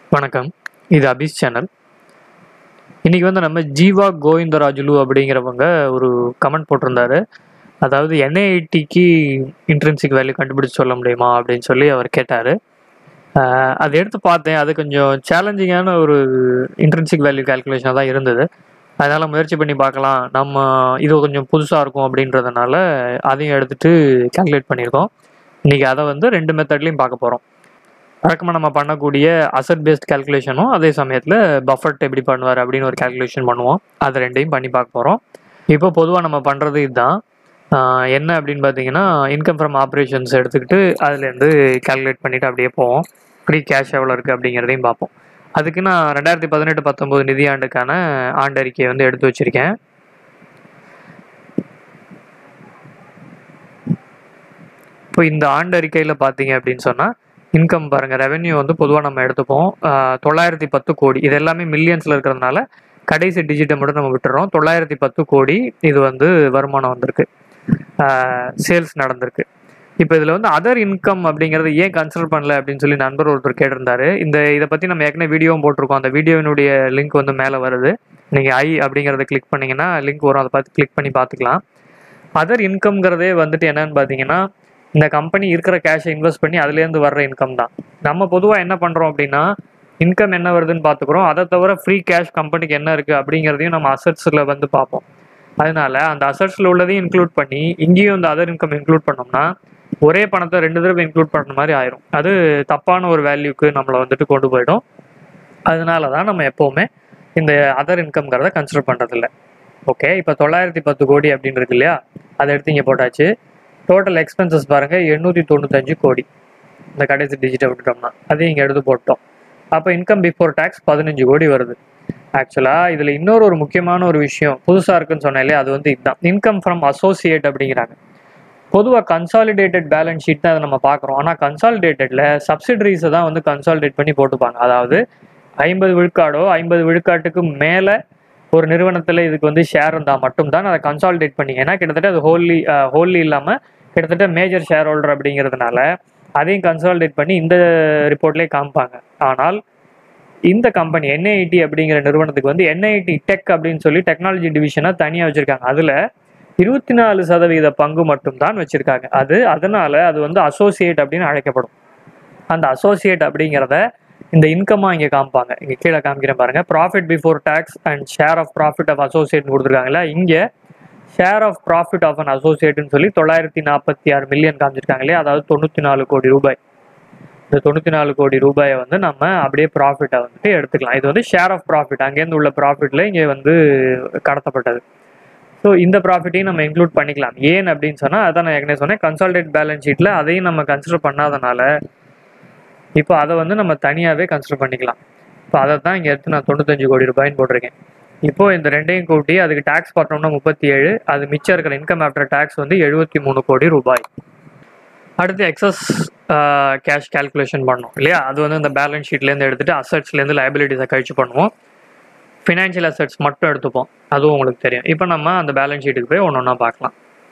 வணக்கம் இது அபிஸ் சேனல் இன்னைக்கு வந்து நம்ம ஜீவா கோவிந்தராஜுலு அப்படிங்கிறவங்க ஒரு கமெண்ட் போட்டிருந்தாரு அதாவது என்ஐடிக்கு இன்ட்ரென்சிக் வேல்யூ கண்டுபிடிச்சு சொல்ல முடியுமா அப்படின்னு சொல்லி அவர் கேட்டார் அதை எடுத்து பார்த்தேன் அது கொஞ்சம் சேலஞ்சிங்கான ஒரு இன்ட்ரென்சிக் வேல்யூ கால்குலேஷனாக தான் இருந்தது அதனால் முயற்சி பண்ணி பார்க்கலாம் நம்ம இது கொஞ்சம் புதுசாக இருக்கும் அப்படின்றதுனால அதையும் எடுத்துகிட்டு கால்குலேட் பண்ணியிருக்கோம் இன்றைக்கி அதை வந்து ரெண்டு மெத்தட்லையும் பார்க்க போகிறோம் வழக்கமாக நம்ம பண்ணக்கூடிய அசட் பேஸ்ட் கால்குலேஷனும் அதே சமயத்தில் பஃபர்ட் எப்படி பண்ணுவார் அப்படின்னு ஒரு கால்குலேஷன் பண்ணுவோம் அது ரெண்டையும் பண்ணி பார்க்க போகிறோம் இப்போ பொதுவாக நம்ம பண்ணுறது இதுதான் ஆஹ் என்ன அப்படின்னு பார்த்தீங்கன்னா இன்கம் ஃப்ரம் ஆப்ரேஷன்ஸ் எடுத்துக்கிட்டு அதுலேருந்து கால்குலேட் பண்ணிவிட்டு அப்படியே போவோம் ஃப்ரீ கேஷ் எவ்வளோ இருக்குது அப்படிங்கிறதையும் பார்ப்போம் அதுக்கு நான் ரெண்டாயிரத்தி பதினெட்டு பத்தொம்போது நிதியாண்டுக்கான ஆண்டறிக்கையை வந்து எடுத்து வச்சுருக்கேன் இப்போ இந்த ஆண்டு அறிக்கையில் பார்த்தீங்க அப்படின்னு சொன்னால் இன்கம் பாருங்கள் ரெவென்யூ வந்து பொதுவாக நம்ம எடுத்துப்போம் ஆஹ் தொள்ளாயிரத்தி பத்து கோடி இது எல்லாமே மில்லியன்ஸில் இருக்கிறதுனால கடைசி டிஜிட்டை மட்டும் நம்ம விட்டுறோம் தொள்ளாயிரத்தி பத்து கோடி இது வந்து வருமானம் வந்திருக்கு சேல்ஸ் நடந்திருக்கு இப்போ இதில் வந்து அதர் இன்கம் அப்படிங்கிறது ஏன் கன்சிடர் பண்ணல அப்படின்னு சொல்லி நண்பர் ஒருத்தர் கேட்டிருந்தாரு இந்த இதை பற்றி நம்ம ஏற்கனவே வீடியோவும் போட்டிருக்கோம் அந்த வீடியோவினுடைய லிங்க் வந்து மேலே வருது நீங்கள் ஐ அப்படிங்கிறத கிளிக் பண்ணிங்கன்னா லிங்க் வரும் அதை பார்த்து கிளிக் பண்ணி பார்த்துக்கலாம் அதர் இன்கம்ங்கிறதே வந்துட்டு என்னன்னு பார்த்தீங்கன்னா இந்த கம்பெனி இருக்கிற கேஷை இன்வெஸ்ட் பண்ணி அதுலேருந்து வர்ற இன்கம் தான் நம்ம பொதுவாக என்ன பண்ணுறோம் அப்படின்னா இன்கம் என்ன வருதுன்னு பார்த்துக்குறோம் அதை தவிர ஃப்ரீ கேஷ் கம்பெனிக்கு என்ன இருக்குது அப்படிங்கிறதையும் நம்ம அசட்ஸில் வந்து பார்ப்போம் அதனால அந்த அசட்ஸில் உள்ளதையும் இன்க்ளூட் பண்ணி இங்கேயும் இந்த அதர் இன்கம் இன்க்ளூட் பண்ணோம்னா ஒரே பணத்தை ரெண்டு தடவை இன்க்ளூட் பண்ணுற மாதிரி ஆயிரும் அது தப்பான ஒரு வேல்யூக்கு நம்மளை வந்துட்டு கொண்டு போயிடும் அதனால தான் நம்ம எப்போவுமே இந்த அதர் இன்கம்ங்கிறத கன்சிடர் பண்ணுறதில்ல ஓகே இப்போ தொள்ளாயிரத்தி பத்து கோடி அப்படின்னு இருக்கு இல்லையா அதை எடுத்து இங்கே போட்டாச்சு டோட்டல் எக்ஸ்பென்சஸ் பாருங்கள் எண்ணூற்றி தொண்ணூத்தஞ்சு கோடி இந்த கடைசி டிஜிட்டை விட்டுட்டோம்னா அதையும் இங்கே எடுத்து போட்டோம் அப்போ இன்கம் பிஃபோர் டேக்ஸ் பதினஞ்சு கோடி வருது ஆக்சுவலாக இதில் இன்னொரு ஒரு முக்கியமான ஒரு விஷயம் புதுசாக இருக்குன்னு சொன்னேன் இல்லையா அது வந்து இதுதான் இன்கம் ஃப்ரம் அசோசியேட் அப்படிங்கிறாங்க பொதுவாக கன்சாலிடேட்டட் பேலன்ஸ் ஷீட் தான் அதை நம்ம பார்க்குறோம் ஆனால் கன்சாலிடேட்டடில் சப்சிடரிஸை தான் வந்து கன்சாலிடேட் பண்ணி போட்டுப்பாங்க அதாவது ஐம்பது விழுக்காடோ ஐம்பது விழுக்காட்டுக்கு மேலே ஒரு நிறுவனத்தில் இதுக்கு வந்து ஷேர் இருந்தால் மட்டும்தான் அதை கன்சாலிடேட் பண்ணி ஏன்னா கிட்டத்தட்ட அது ஹோல்லி ஹோல்லி இல்லாமல் கிட்டத்தட்ட மேஜர் ஷேர் ஹோல்டர் அப்படிங்கிறதுனால அதையும் கன்சாலிடேட் பண்ணி இந்த ரிப்போர்ட்லேயே காமிப்பாங்க ஆனால் இந்த கம்பெனி என்ஐடி அப்படிங்கிற நிறுவனத்துக்கு வந்து என்ஐடி டெக் அப்படின்னு சொல்லி டெக்னாலஜி டிவிஷனாக தனியாக வச்சுருக்காங்க அதில் இருபத்தி நாலு சதவீத பங்கு மட்டும்தான் வச்சுருக்காங்க அது அதனால அது வந்து அசோசியேட் அப்படின்னு அழைக்கப்படும் அந்த அசோசியேட் அப்படிங்கிறத இந்த இன்கமாக இங்கே காமிப்பாங்க இங்கே கீழே காமிக்கிறேன் பாருங்க profit before tax and share of profit of associate கொடுத்துருக்காங்களா இங்கே share of profit of an அசோசியேட்னு சொல்லி தொள்ளாயிரத்தி நாற்பத்தி ஆறு மில்லியன் காமிச்சிருக்காங்க இல்லையா அதாவது தொண்ணூற்றி நாலு கோடி ரூபாய் இந்த தொண்ணூற்றி நாலு கோடி ரூபாயை வந்து நம்ம அப்படியே ப்ராஃபிட்டை வந்துட்டு எடுத்துக்கலாம் இது வந்து ஷேர் ஆஃப் ப்ராஃபிட் அங்கேருந்து உள்ள ப்ராஃபிட்டில் இங்கே வந்து கடத்தப்பட்டது ஸோ இந்த ப்ராஃபிட்டையும் நம்ம இன்க்ளூட் பண்ணிக்கலாம் ஏன் அப்படின்னு சொன்னால் அதான் நான் ஏற்கனவே சொன்னேன் கன்சால்டேட் பேலன்ஸ் ஷீட்டில் அதையும் நம்ம கன்சிடர் பண்ணாதனால இப்போ அதை வந்து நம்ம தனியாகவே கன்சிடர் பண்ணிக்கலாம் இப்போ அதை தான் இங்கே எடுத்து நான் தொண்ணூத்தஞ்சு கோடி ரூபாய்ன்னு போட்டிருக்கேன் இப்போ இந்த ரெண்டையும் கூட்டி அதுக்கு டேக்ஸ் பார்த்தோம்னா முப்பத்தி ஏழு அது மிச்சம் இருக்கிற இன்கம் ஆஃப்டர் டேக்ஸ் வந்து எழுபத்தி மூணு கோடி ரூபாய் அடுத்து எக்ஸஸ் கேஷ் கால்குலேஷன் பண்ணோம் இல்லையா அது வந்து இந்த பேலன்ஸ் ஷீட்லேருந்து எடுத்துகிட்டு அசட்ஸ்லேருந்து லைபிலிட்டிஸை கழிச்சு பண்ணுவோம் ஃபினான்ஷியல் அசட்ஸ் மட்டும் எடுத்துப்போம் அதுவும் உங்களுக்கு தெரியும் இப்போ நம்ம அந்த பேலன்ஸ் ஷீட்டுக்கு போய் ஒன்று ஒன்றா பார்க்கலாம்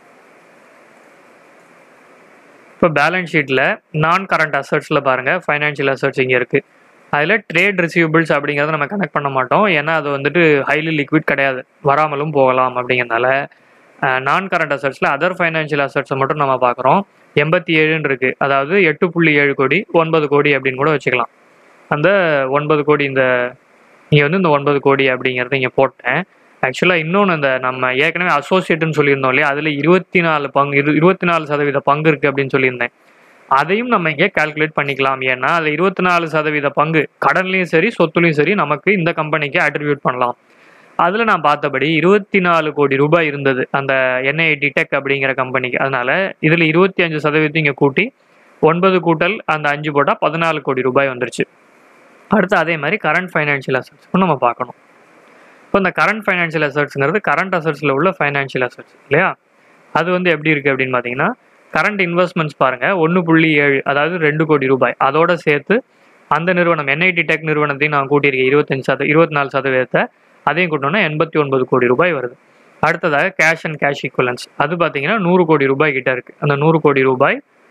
இப்போ பேலன்ஸ் ஷீட்டில் நான் கரண்ட் அசட்ஸில் பாருங்கள் ஃபைனான்ஷியல் அசட்ஸ் இங்கே இருக்குது அதில் ட்ரேட் ரிசீவபிள்ஸ் அப்படிங்கிறத நம்ம கனெக்ட் பண்ண மாட்டோம் ஏன்னா அது வந்துட்டு ஹைலி லிக்விட் கிடையாது வராமலும் போகலாம் அப்படிங்கிறனால நான் கரண்ட் அசட்ஸில் அதர் ஃபைனான்ஷியல் அசட்ஸை மட்டும் நம்ம பார்க்குறோம் எண்பத்தி ஏழுன்னு இருக்குது அதாவது எட்டு புள்ளி ஏழு கோடி ஒன்பது கோடி அப்படின்னு கூட வச்சுக்கலாம் அந்த ஒன்பது கோடி இந்த இங்கே வந்து இந்த ஒன்பது கோடி அப்படிங்கிறத இங்கே போட்டேன் ஆக்சுவலாக இன்னொன்று இந்த நம்ம ஏற்கனவே அசோசியேட்டுன்னு சொல்லியிருந்தோம் இல்லையா அதில் இருபத்தி நாலு பங்கு இரு இருபத்தி நாலு சதவீத பங்கு இருக்குது அப்படின்னு சொல்லியிருந்தேன் அதையும் நம்ம இங்கே கால்குலேட் பண்ணிக்கலாம் ஏன்னா அது இருபத்தி நாலு சதவீத பங்கு கடன்லையும் சரி சொத்துலையும் சரி நமக்கு இந்த கம்பெனிக்கு அட்ரிபியூட் பண்ணலாம் அதில் நான் பார்த்தபடி இருபத்தி நாலு கோடி ரூபாய் இருந்தது அந்த என்ஐடி டெக் அப்படிங்கிற கம்பெனிக்கு அதனால இதில் இருபத்தி அஞ்சு சதவீதம் இங்கே கூட்டி ஒன்பது கூட்டல் அந்த அஞ்சு போட்டால் பதினாலு கோடி ரூபாய் வந்துருச்சு அடுத்து அதே மாதிரி கரண்ட் ஃபைனான்ஷியல் அசட்ஸ்க்கும் நம்ம பார்க்கணும் இப்போ இந்த கரண்ட் ஃபைனான்ஷியல் அசட்ஸ்ங்கிறது கரண்ட் அசட்ஸில் உள்ள ஃபைனான்ஷியல் அசட்ஸ் இல்லையா அது வந்து எப்படி இருக்குது அப்படின்னு பார்த்தீங்கன்னா கரண்ட் இன்வெஸ்ட்மெண்ட்ஸ் பாருங்கள் ஒன்று புள்ளி ஏழு அதாவது ரெண்டு கோடி ரூபாய் அதோட சேர்த்து அந்த நிறுவனம் என்ஐடி டெக் நிறுவனத்தையும் நான் கூட்டியிருக்கேன் இருபத்தஞ்சு சத இருபத்தி நாலு சதவீதத்தை அதையும் கூட்டணும்னா எண்பத்தி ஒன்பது கோடி ரூபாய் வருது அடுத்ததாக கேஷ் அண்ட் கேஷ் ஈக்குவலன்ஸ் அது பார்த்தீங்கன்னா நூறு கோடி ரூபாய் கிட்ட இருக்குது அந்த நூறு கோடி ரூபாய்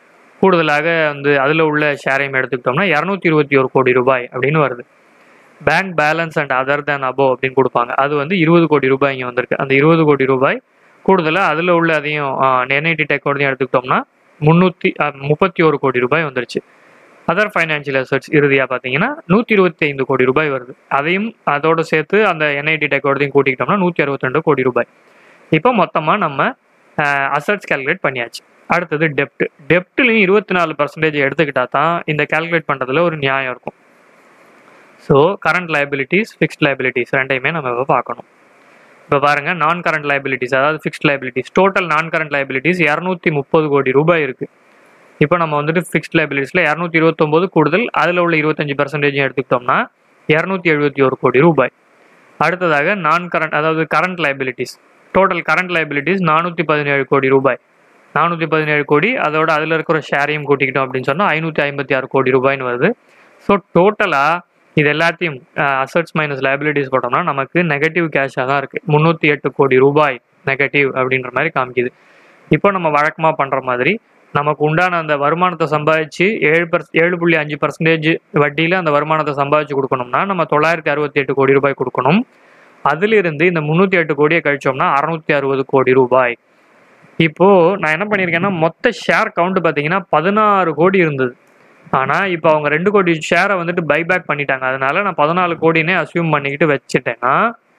கூடுதலாக வந்து அதில் உள்ள ஷேரையும் எடுத்துக்கிட்டோம்னா இரநூத்தி இருபத்தி ஒரு கோடி ரூபாய் அப்படின்னு வருது bank balance and other than above அப்படின்னு கொடுப்பாங்க அது வந்து இருபது கோடி ரூபாய் இங்கே வந்திருக்கு அந்த இருபது கோடி ரூபாய் கூடுதலாக அதில் உள்ள அதையும் என்ஐடி டெக்கோடையும் எடுத்துக்கிட்டோம்னா முந்நூற்றி முப்பத்தி ஒரு கோடி ரூபாய் வந்துருச்சு அதர் ஃபைனான்சியல் அசட்ஸ் இறுதியாக பார்த்தீங்கன்னா நூற்றி இருபத்தி ஐந்து கோடி ரூபாய் வருது அதையும் அதோட சேர்த்து அந்த என்ஐடி டெக்கோடையும் கூட்டிக்கிட்டோம்னா நூற்றி அறுபத்தி ரெண்டு கோடி ரூபாய் இப்போ மொத்தமாக நம்ம அசட்ஸ் கால்குலேட் பண்ணியாச்சு அடுத்தது டெப்ட் டெப்ட்லையும் இருபத்தி நாலு பர்சன்டேஜ் எடுத்துக்கிட்டா தான் இந்த கால்குலேட் பண்ணுறதுல ஒரு நியாயம் இருக்கும் so current liabilities fixed liabilities ரெண்டையுமே நம்ம இப்போ பார்க்கணும் இப்போ பாருங்க நான் கரண்ட் liabilities அதாவது ஃபிக்ஸ்ட் liabilities டோட்டல் நான் கரண்ட் liabilities இரநூத்தி முப்பது கோடி ரூபாய் இருக்கு இப்போ நம்ம வந்துட்டு ஃபிக்ஸ்ட் liabilitiesல இரநூத்தி இருபத்தொம்போது கூடுதல் அதில் உள்ள இருபத்தஞ்சு பர்சன்டேஜும் எடுத்துக்கிட்டோம்னா இரநூத்தி எழுபத்தி ஒரு கோடி ரூபாய் அடுத்ததாக நான் கரண்ட் அதாவது current liabilities total current liabilities நானூற்றி பதினேழு கோடி ரூபாய் நானூற்றி பதினேழு கோடி அதோட அதில் இருக்கிற ஷேரையும் கூட்டிக்கிட்டோம் அப்படின்னு சொன்னால் ஐநூற்றி ஐம்பத்தி ஆறு கோடி ரூபாய்னு வருது ஸோ டோட்டலாக இது எல்லாத்தையும் அசட்ஸ் மைனஸ் liabilities போட்டோம்னா நமக்கு நெகட்டிவ் கேஷாக தான் இருக்குது முந்நூற்றி எட்டு கோடி ரூபாய் நெகட்டிவ் அப்படின்ற மாதிரி காமிக்குது இப்போ நம்ம வழக்கமாக பண்ணுற மாதிரி நமக்கு உண்டான அந்த வருமானத்தை சம்பாதிச்சு ஏழு பர்ஸ் ஏழு புள்ளி அஞ்சு பர்சன்டேஜ் வட்டியில் அந்த வருமானத்தை சம்பாதிச்சு கொடுக்கணும்னா நம்ம தொள்ளாயிரத்தி அறுபத்தி எட்டு கோடி ரூபாய் கொடுக்கணும் அதிலிருந்து இந்த முந்நூற்றி எட்டு கோடியை கழிச்சோம்னா அறுநூத்தி அறுபது கோடி ரூபாய் இப்போ நான் என்ன பண்ணியிருக்கேன்னா மொத்த ஷேர் கவுண்ட் பார்த்தீங்கன்னா பதினாறு கோடி இருந்தது ஆனால் இப்போ அவங்க ரெண்டு கோடி ஷேரை வந்துட்டு பைபேக் பண்ணிட்டாங்க அதனால நான் பதினாலு கோடினே அசியூம் பண்ணிக்கிட்டு வச்சுட்டேன்னா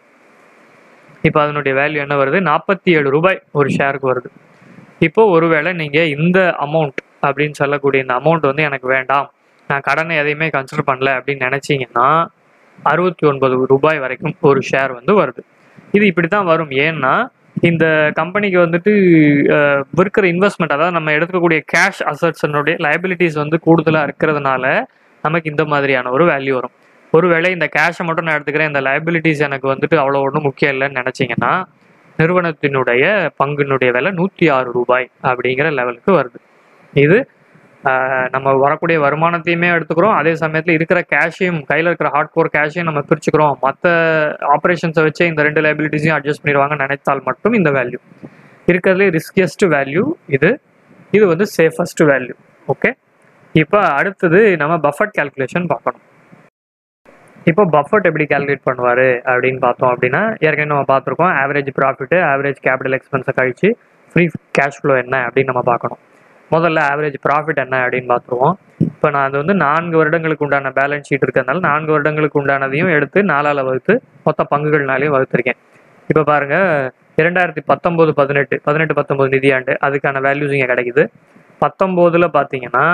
இப்போ அதனுடைய வேல்யூ என்ன வருது நாற்பத்தி ஏழு ரூபாய் ஒரு ஷேருக்கு வருது இப்போ ஒருவேளை நீங்கள் இந்த அமௌண்ட் அப்படின்னு சொல்லக்கூடிய இந்த அமௌண்ட் வந்து எனக்கு வேண்டாம் நான் கடனை எதையுமே கன்சிடர் பண்ணல அப்படின்னு நினச்சிங்கன்னா அறுபத்தி ஒன்பது ரூபாய் வரைக்கும் ஒரு ஷேர் வந்து வருது இது இப்படி தான் வரும் ஏன்னா இந்த கம்பெனிக்கு வந்துட்டு அஹ், விற்கிற இன்வெஸ்ட்மெண்ட் அதாவது நம்ம எடுக்கக்கூடிய கேஷ் அசட்ஸனுடைய liabilities வந்து கூடுதலாக இருக்கிறதுனால நமக்கு இந்த மாதிரியான ஒரு வேல்யூ வரும் ஒருவேளை இந்த கேஷை மட்டும் நான் எடுத்துக்கிறேன் இந்த liabilities எனக்கு வந்துட்டு அவ்வளோ ஒன்றும் முக்கியம் இல்லைன்னு நினச்சிங்கன்னா நிறுவனத்தினுடைய பங்கினுடைய விலை நூற்றி ஆறு ரூபாய் அப்படிங்கிற லெவலுக்கு வருது இது ஆஹ், நம்ம வரக்கூடிய வருமானத்தையுமே எடுத்துக்கிறோம் அதே சமயத்தில் இருக்கிற கேஷையும் கையில் இருக்கிற ஹார்ட் கோர் கேஷையும் நம்ம பிரிச்சுக்கிறோம் மற்ற ஆப்ரேஷன்ஸை வச்சு இந்த ரெண்டு லைபிலிட்டிஸையும் அட்ஜஸ்ட் பண்ணிடுவாங்க நினைத்தால் மட்டும் இந்த வேல்யூ இருக்கிறதுலே ரிஸ்கியஸ்ட் வேல்யூ இது இது வந்து சேஃபஸ்ட் வேல்யூ ஓகே இப்போ அடுத்தது நம்ம பஃபட் கால்குலேஷன் பார்க்கணும் இப்போ பஃபட் எப்படி கால்குலேட் பண்ணுவார் அப்படின்னு பார்த்தோம் அப்படின்னா ஏற்கனவே நம்ம பார்த்துருக்கோம் ஆவரேஜ் ப்ராஃபிட்டு ஆவரேஜ் கேபிட்டல் எக்ஸ்பென்ஸை கழிச்சு ஃப்ரீ கேஷ் ஃப்ளோ என்ன அப்படின்னு நம்ம பார்க்கணும் முதல்ல ஆவரேஜ் ப்ராஃபிட் என்ன அப்படின்னு பார்த்துருவோம் இப்போ நான் அது வந்து நான்கு வருடங்களுக்கு உண்டான பேலன்ஸ் ஷீட் இருக்கிறதுனால நான்கு வருடங்களுக்கு உண்டானதையும் எடுத்து நாலால் வகுத்து மொத்த பங்குகள்னாலையும் வகுத்துருக்கேன் இப்போ பாருங்க இரண்டாயிரத்தி பத்தொம்போது பதினெட்டு பதினெட்டு பத்தொம்போது நிதியாண்டு அதுக்கான வேல்யூஸ் இங்கே கிடைக்குது பத்தொம்போதில் பார்த்தீங்கன்னா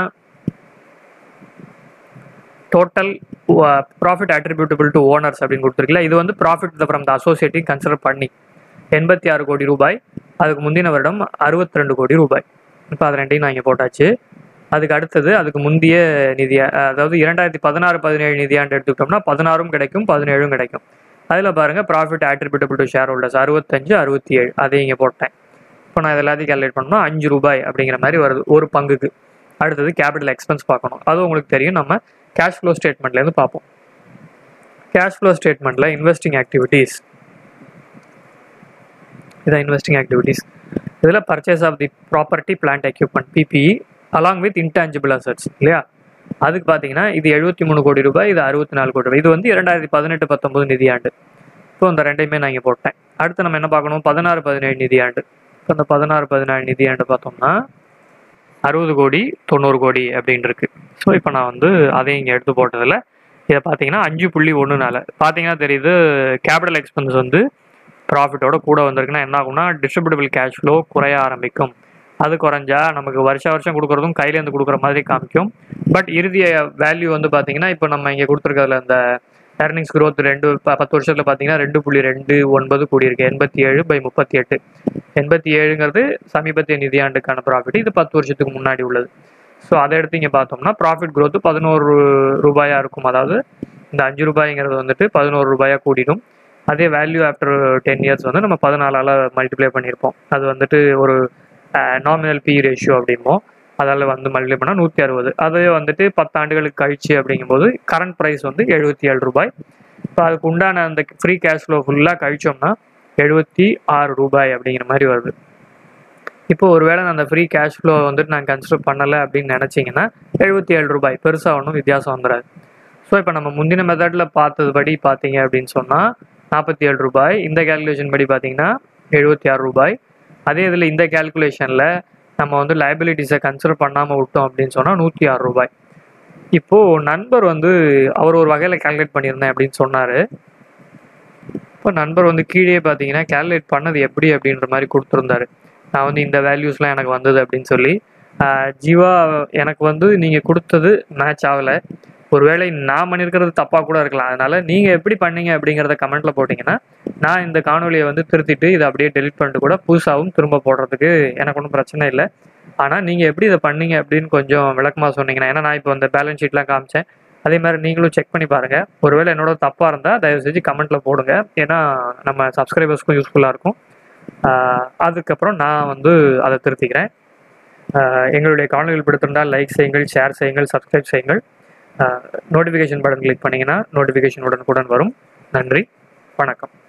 total profit attributable to owners அப்படின்னு கொடுத்துருக்கல இது வந்து ப்ராஃபிட் ஃப்ரம் த அசோசியேட்டையும் கன்சிடர் பண்ணி எண்பத்தி ஆறு கோடி ரூபாய் அதுக்கு முந்தின வருடம் அறுபத்தி ரெண்டு கோடி ரூபாய் இப்போ அது ரெண்டையும் நான் இங்கே போட்டாச்சு அதுக்கு அடுத்தது அதுக்கு முந்தைய நிதி அதாவது இரண்டாயிரத்தி பதினாறு பதினேழு நிதியாண்டு எடுத்துக்கிட்டோம்னா பதினாறும் கிடைக்கும் பதினேழும் கிடைக்கும் அதில் பாருங்கள் profit attributable to shareholders அறுபத்தஞ்சு அறுபத்தி ஏழு அதை இங்கே போட்டேன் இப்போ நான் இது எல்லாத்தையும் கேல்குலேட் பண்ணோம்னா அஞ்சு ரூபாய் அப்படிங்கிற மாதிரி வருது ஒரு பங்குக்கு அடுத்தது கேபிட்டல் எக்ஸ்பென்ஸ் பார்க்கணும் அது உங்களுக்கு தெரியும் நம்ம கேஷ் ஃப்ளோ ஸ்டேட்மெண்ட்லேருந்து பார்ப்போம் கேஷ் ஃப்ளோ ஸ்டேட்மெண்ட்டில் இன்வெஸ்டிங் ஆக்டிவிட்டீஸ் இதான் இன்வெஸ்டிங் ஆக்டிவிட்டீஸ் இதில் purchase of the property plant equipment PPE along with intangible assets இல்லையா அதுக்கு பார்த்தீங்கன்னா இது எழுபத்தி மூணு கோடி ரூபாய் இது அறுபத்தி நாலு கோடி ரூபாய் இது வந்து இரண்டாயிரத்தி பதினெட்டு பத்தொன்பது நிதியாண்டு இப்போ இந்த ரெண்டையுமே நான் இங்கே போட்டேன் அடுத்து நம்ம என்ன பார்க்கணும் பதினாறு பதினேழு நிதியாண்டு இப்போ இந்த பதினாறு பதினேழு நிதியாண்டு பார்த்தோம்னா அறுபது கோடி தொண்ணூறு கோடி அப்படின்னு இருக்கு ஸோ இப்போ நான் வந்து அதையும் இங்கே எடுத்து போட்டதில் இதை பார்த்தீங்கன்னா அஞ்சு புள்ளி ஒன்றுனால பார்த்தீங்கன்னா தெரியுது கேபிட்டல் எக்ஸ்பென்ஸ் வந்து ப்ராஃபிட்டோட கூட வந்திருக்குன்னா என்ன ஆகும்னா டிஸ்ட்ரிபியூட்டபிள் கேஷ் ஃப்ளோ குறைய ஆரம்பிக்கும் அது குறைஞ்சா நமக்கு வருஷ வருஷம் கொடுக்குறதும் கையிலேருந்து கொடுக்குற மாதிரி காமிக்கும் பட் இறுதிய வேல்யூ வந்து பார்த்தீங்கன்னா இப்போ நம்ம இங்கே கொடுத்துருக்கிறதுல அந்த earnings growth ரெண்டு ப- பத்து வருஷத்தில் பார்த்தீங்கன்னா ரெண்டு புள்ளி ரெண்டு ஒன்பது கூடி இருக்கு எண்பத்தி ஏழு பை முப்பத்தி எட்டு எண்பத்தி ஏழுங்கிறது சமீபத்திய நிதியாண்டுக்கான ப்ராஃபிட் இது பத்து வருஷத்துக்கு முன்னாடி உள்ளது ஸோ அதை எடுத்து இங்கே பார்த்தோம்னா ப்ராஃபிட் growth பதினோரு ரூபாயா இருக்கும் அதாவது இந்த அஞ்சு ரூபாய்ங்கிறது வந்துட்டு பதினோரு ரூபாயா கூடிடும் அதே வேல்யூ ஆஃப்டர் டென் இயர்ஸ் வந்து நம்ம பதினாலால் மல்டிப்ளை பண்ணியிருப்போம் அது வந்துட்டு ஒரு நாமினல் பி ரேஷியோ அப்படிம்போம் அதால் வந்து மல்டிப்ளை பண்ணால் நூற்றி அறுபது அதே வந்துட்டு பத்து ஆண்டுகளுக்கு கழிச்சு அப்படிங்கும்போது கரண்ட் ப்ரைஸ் வந்து எழுபத்தி ஏழு ரூபாய் இப்போ அதுக்கு உண்டான அந்த ஃப்ரீ கேஷ் ஃப்ளோ ஃபுல்லாக கழிச்சோம்னா எழுபத்தி ஆறு ரூபாய் அப்படிங்கிற மாதிரி வருது இப்போ ஒருவேளை நான் அந்த ஃப்ரீ கேஷ் ஃப்ளோ வந்துட்டு நான் கன்சிடர் பண்ணலை அப்படின்னு நினச்சிங்கன்னா எழுபத்தி ஏழு ரூபாய் பெருசாக ஒன்றும் வித்தியாசம் வந்துடாது ஸோ இப்போ நம்ம முந்தின மெத்தடில் பார்த்தது படி பார்த்தீங்க அப்படின்னு சொன்னால் நாற்பத்தி ஏழு ரூபாய் இந்த கேல்குலேஷன் படி பார்த்தீங்கன்னா எழுபத்தி ஆறு ரூபாய் அதே இதில் இந்த கேல்குலேஷனில் நம்ம வந்து லைபிலிட்டிஸை கன்சிடர் பண்ணாமல் விட்டோம் அப்படின்னு சொன்னால் நூற்றி ஆறு ரூபாய் இப்போது நண்பர் வந்து அவர் ஒரு வகையில் கால்குலேட் பண்ணியிருந்தேன் அப்படின்னு சொன்னார் இப்போ நண்பர் வந்து கீழே பார்த்தீங்கன்னா கேல்குலேட் பண்ணது எப்படி அப்படின்ற மாதிரி கொடுத்துருந்தாரு நான் வந்து இந்த வேல்யூஸ்லாம் எனக்கு வந்தது அப்படின்னு சொல்லி ஆஹ் ஜீவா எனக்கு வந்து நீங்கள் கொடுத்தது மேட்ச் ஆகலை ஒருவேளை நான் பண்ணியிருக்கிறது தப்பாக கூட இருக்கலாம் அதனால நீங்கள் எப்படி பண்ணீங்க அப்படிங்கிறத கமெண்ட்டில் போட்டிங்கன்னா நான் இந்த காணொலியை வந்து திருத்திட்டு இதை அப்படியே டெலிட் பண்ணிட்டு கூட புதுசாகவும் திரும்ப போடுறதுக்கு எனக்கு ஒன்றும் பிரச்சனை இல்லை ஆனால் நீங்கள் எப்படி இதை பண்ணீங்க அப்படின்னு கொஞ்சம் விளக்கமாக சொன்னீங்கன்னா ஏன்னா நான் இப்போ அந்த பேலன்ஸ் ஷீட்லாம் காமிச்சேன் அதே மாதிரி நீங்களும் செக் பண்ணி பாருங்கள் ஒருவேளை என்னோட தப்பாக இருந்தால் தயவு செஞ்சு கமெண்ட்டில் போடுங்க ஏன்னா நம்ம சப்ஸ்கிரைபர்ஸ்க்கும் யூஸ்ஃபுல்லாக இருக்கும் ஆஹ் அதுக்கப்புறம் நான் வந்து அதை திருத்திக்கிறேன் ஆஹ் எங்களுடைய காணொலிகள் பிடித்திருந்தால் லைக் செய்யுங்கள் ஷேர் செய்யுங்கள் சப்ஸ்கிரைப் செய்யுங்கள் நோட்டிஃபிகேஷன் பட்டன் கிளிக் பண்ணிங்கன்னா நோட்டிஃபிகேஷன் உடனுக்குடன் வரும் நன்றி வணக்கம்